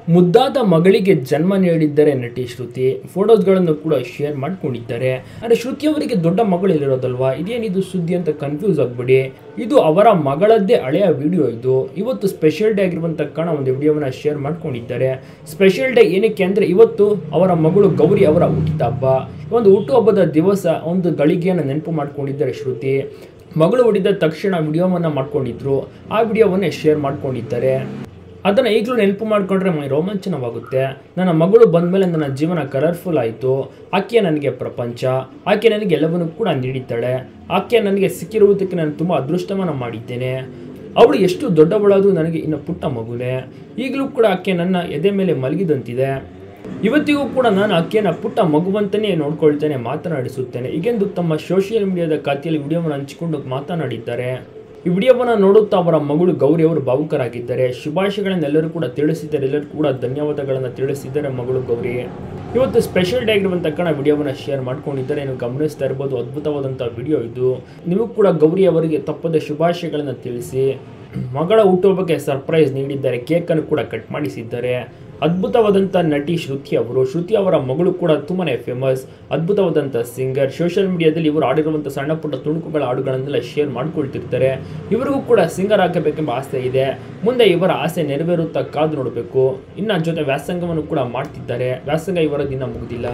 ಮುದ್ದಾದ ಮಗಳಿಗೆ ಜನ್ಮ ನೀಡಿದ್ದಾರೆ ನಟಿ ಶ್ರುತಿ ಫೋಟೋಸ್ಗಳನ್ನು ಕೂಡ ಶೇರ್ ಮಾಡ್ಕೊಂಡಿದ್ದಾರೆ ಅಂದರೆ ಶ್ರುತಿ ಅವರಿಗೆ ದೊಡ್ಡ ಮಗಳಿರೋದಲ್ವಾ ಇದೇನಿದು ಸುದ್ದಿ ಅಂತ ಕನ್ಫ್ಯೂಸ್ ಆಗ್ಬೇಡಿ ಇದು ಅವರ ಮಗಳದ್ದೇ ಹಳೆಯ ವಿಡಿಯೋ ಇದು ಇವತ್ತು ಸ್ಪೆಷಲ್ ಡೇ ಆಗಿರುವಂಥ ಕಾರಣ ಒಂದು ವಿಡಿಯೋವನ್ನ ಶೇರ್ ಮಾಡ್ಕೊಂಡಿದ್ದಾರೆ ಸ್ಪೆಷಲ್ ಡೇ ಏನಕ್ಕೆ ಅಂದರೆ ಇವತ್ತು ಅವರ ಮಗಳು ಗೌರಿ ಅವರ ಹುಟ್ಟಿದ ಹಬ್ಬ ಒಂದು ಹುಟ್ಟುಹಬ್ಬದ ದಿವಸ ಒಂದು ಗಳಿಗೆಯನ್ನು ನೆನಪು ಮಾಡ್ಕೊಂಡಿದ್ದಾರೆ ಶ್ರುತಿ ಮಗಳು ಹುಟ್ಟಿದ ತಕ್ಷಣ ವಿಡಿಯೋವನ್ನು ಮಾಡ್ಕೊಂಡಿದ್ರು ಆ ವಿಡಿಯೋವನ್ನೇ ಶೇರ್ ಮಾಡ್ಕೊಂಡಿದ್ದಾರೆ ಅದನ್ನು ಈಗಲೂ ನೆನಪು ಮಾಡಿಕೊಂಡ್ರೆ ಮೈ ರೋಮಾಂಚನವಾಗುತ್ತೆ ನನ್ನ ಮಗಳು ಬಂದಮೇಲೆ ನನ್ನ ಜೀವನ ಕಲರ್ಫುಲ್ ಆಯಿತು ಆಕೆ ನನಗೆ ಪ್ರಪಂಚ ಆಕೆ ನನಗೆ ಎಲ್ಲವನ್ನೂ ಕೂಡ ನೀಡಿದ್ದಾಳೆ ಆಕೆ ನನಗೆ ಸಿಕ್ಕಿರುವುದಕ್ಕೆ ನಾನು ತುಂಬ ಅದೃಷ್ಟವನ್ನು ಮಾಡಿದ್ದೇನೆ ಅವಳು ಎಷ್ಟು ದೊಡ್ಡವಳಾದರೂ ನನಗೆ ಇನ್ನು ಪುಟ್ಟ ಮಗುನೇ ಈಗಲೂ ಕೂಡ ಆಕೆ ನನ್ನ ಎದೆ ಮೇಲೆ ಮಲಗಿದಂತಿದೆ ಇವತ್ತಿಗೂ ಕೂಡ ನಾನು ಆಕೆಯನ್ನು ಪುಟ್ಟ ಮಗುವಂತನೇ ನೋಡ್ಕೊಳ್ತೇನೆ ಮಾತನಾಡಿಸುತ್ತೇನೆ ಈಗೆಂದು ತಮ್ಮ ಸೋಷಿಯಲ್ ಮೀಡಿಯಾದ ಖಾತೆಯಲ್ಲಿ ವಿಡಿಯೋವನ್ನು ಹಂಚಿಕೊಂಡು ಮಾತನಾಡಿದ್ದಾರೆ ಈ ವಿಡಿಯೋವನ್ನು ನೋಡುತ್ತಾ ಅವರ ಮಗಳು ಗೌರಿ ಅವರು ಭಾವುಕರಾಗಿದ್ದಾರೆ ಶುಭಾಶಯಗಳನ್ನು ಎಲ್ಲರೂ ಕೂಡ ತಿಳಿಸಿದ್ದಾರೆ ಎಲ್ಲರೂ ಕೂಡ ಧನ್ಯವಾದಗಳನ್ನು ತಿಳಿಸಿದ್ದಾರೆ ಮಗಳು ಗೌರಿ ಇವತ್ತು ಸ್ಪೆಷಲ್ ಡೇ ಆಗಿರುವಂಥ ಕಾರಣ ವಿಡಿಯೋವನ್ನು ಶೇರ್ ಮಾಡ್ಕೊಂಡಿದ್ದಾರೆ ನೀವು ಗಮನಿಸ್ತಾ ಇರ್ಬೋದು ಅದ್ಭುತವಾದಂಥ ವಿಡಿಯೋ ಇದು ನೀವು ಕೂಡ ಗೌರಿ ಅವರಿಗೆ ತಪ್ಪದ ಶುಭಾಶಯಗಳನ್ನು ತಿಳಿಸಿ ಮಗಳ ಹುಟ್ಟುಹಬ್ಬಕ್ಕೆ ಸರ್ಪ್ರೈಸ್ ನೀಡಿದ್ದಾರೆ ಕೇಕನ್ನು ಕೂಡ ಕಟ್ ಮಾಡಿಸಿದ್ದಾರೆ ಅದ್ಭುತವಾದಂಥ ನಟಿ ಶ್ರುತಿ ಅವರು ಶ್ರುತಿ ಅವರ ಮಗಳು ಕೂಡ ತುಂಬಾ ಫೇಮಸ್ ಅದ್ಭುತವಾದಂಥ ಸಿಂಗರ್ ಸೋಷಿಯಲ್ ಮೀಡಿಯಾದಲ್ಲಿ ಇವರು ಆಡಿರುವಂಥ ಸಣ್ಣ ಪುಟ್ಟ ತುಣುಕುಗಳ ಹಾಡುಗಳನ್ನೆಲ್ಲ ಶೇರ್ ಮಾಡ್ಕೊಳ್ತಿರ್ತಾರೆ ಇವರಿಗೂ ಕೂಡ ಸಿಂಗರ್ ಆಗಬೇಕೆಂಬ ಆಸೆ ಇದೆ ಮುಂದೆ ಇವರ ಆಸೆ ನೆರವೇರುತ್ತಾ ಕಾದು ನೋಡಬೇಕು ಇನ್ನು ಜೊತೆ ವ್ಯಾಸಂಗವನ್ನು ಕೂಡ ಮಾಡ್ತಿದ್ದಾರೆ ವ್ಯಾಸಂಗ ಇವರ ದಿನ ಮುಗಿದಿಲ್ಲ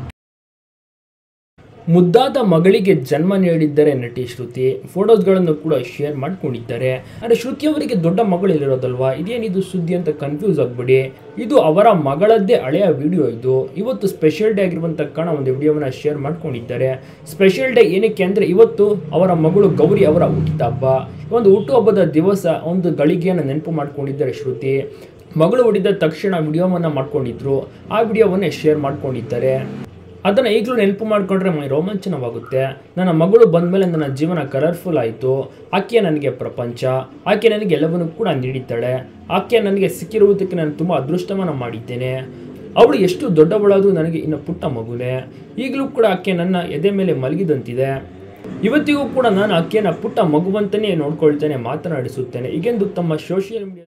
ಮುದ್ದಾದ ಮಗಳಿಗೆ ಜನ್ಮ ನೀಡಿದ್ದಾರೆ ನಟಿ ಶ್ರುತಿ ಫೋಟೋಸ್ಗಳನ್ನು ಕೂಡ ಶೇರ್ ಮಾಡ್ಕೊಂಡಿದ್ದಾರೆ ಅಂದರೆ ಶ್ರುತಿ ಅವರಿಗೆ ದೊಡ್ಡ ಮಗಳಿರೋದಲ್ವಾ ಇದೇನಿದು ಸುದ್ದಿ ಅಂತ ಕನ್ಫ್ಯೂಸ್ ಆಗ್ಬೇಡಿ ಇದು ಅವರ ಮಗಳದ್ದೇ ಹಳೆಯ ವಿಡಿಯೋ ಇದು ಇವತ್ತು ಸ್ಪೆಷಲ್ ಡೇ ಆಗಿರುವಂಥ ಕಾರಣ ಒಂದು ವಿಡಿಯೋವನ್ನ ಶೇರ್ ಮಾಡ್ಕೊಂಡಿದ್ದಾರೆ ಸ್ಪೆಷಲ್ ಡೇ ಏನಕ್ಕೆ ಅಂದರೆ ಇವತ್ತು ಅವರ ಮಗಳು ಗೌರಿ ಅವರ ಹುಟ್ಟಿದ ಹಬ್ಬ ಒಂದು ಹುಟ್ಟುಹಬ್ಬದ ದಿವಸ ಒಂದು ಗಳಿಗೆಯನ್ನು ನೆನಪು ಮಾಡ್ಕೊಂಡಿದ್ದಾರೆ ಶ್ರುತಿ ಮಗಳು ಹುಟ್ಟಿದ ತಕ್ಷಣ ವಿಡಿಯೋವನ್ನು ಮಾಡ್ಕೊಂಡಿದ್ರು ಆ ವಿಡಿಯೋವನ್ನೇ ಶೇರ್ ಮಾಡ್ಕೊಂಡಿದ್ದಾರೆ ಅದನ್ನು ಈಗಲೂ ನೆನಪು ಮಾಡಿಕೊಂಡ್ರೆ ಮೈ ರೋಮಾಂಚನವಾಗುತ್ತೆ ನನ್ನ ಮಗಳು ಬಂದಮೇಲೆ ನನ್ನ ಜೀವನ ಕಲರ್ಫುಲ್ ಆಯಿತು ಆಕೆ ನನಗೆ ಪ್ರಪಂಚ ಆಕೆ ನನಗೆ ಎಲ್ಲವನ್ನೂ ಕೂಡ ನೀಡಿದ್ದಾಳೆ ಆಕೆ ನನಗೆ ಸಿಕ್ಕಿರುವುದಕ್ಕೆ ನಾನು ತುಂಬ ಅದೃಷ್ಟವನ್ನು ಮಾಡಿದ್ದೇನೆ ಅವಳು ಎಷ್ಟು ದೊಡ್ಡವಳಾದರೂ ನನಗೆ ಇನ್ನು ಪುಟ್ಟ ಮಗುನೇ ಈಗಲೂ ಕೂಡ ಆಕೆ ನನ್ನ ಎದೆ ಮೇಲೆ ಮಲಗಿದಂತಿದೆ ಇವತ್ತಿಗೂ ಕೂಡ ನಾನು ಆಕೆಯನ್ನು ಪುಟ್ಟ ಮಗುವಂತನೇ ನೋಡ್ಕೊಳ್ತೇನೆ ಮಾತನಾಡಿಸುತ್ತೇನೆ ಈಗೆಂದು ತಮ್ಮ ಸೋಷಿಯಲ್ ಮೀಡಿಯಾ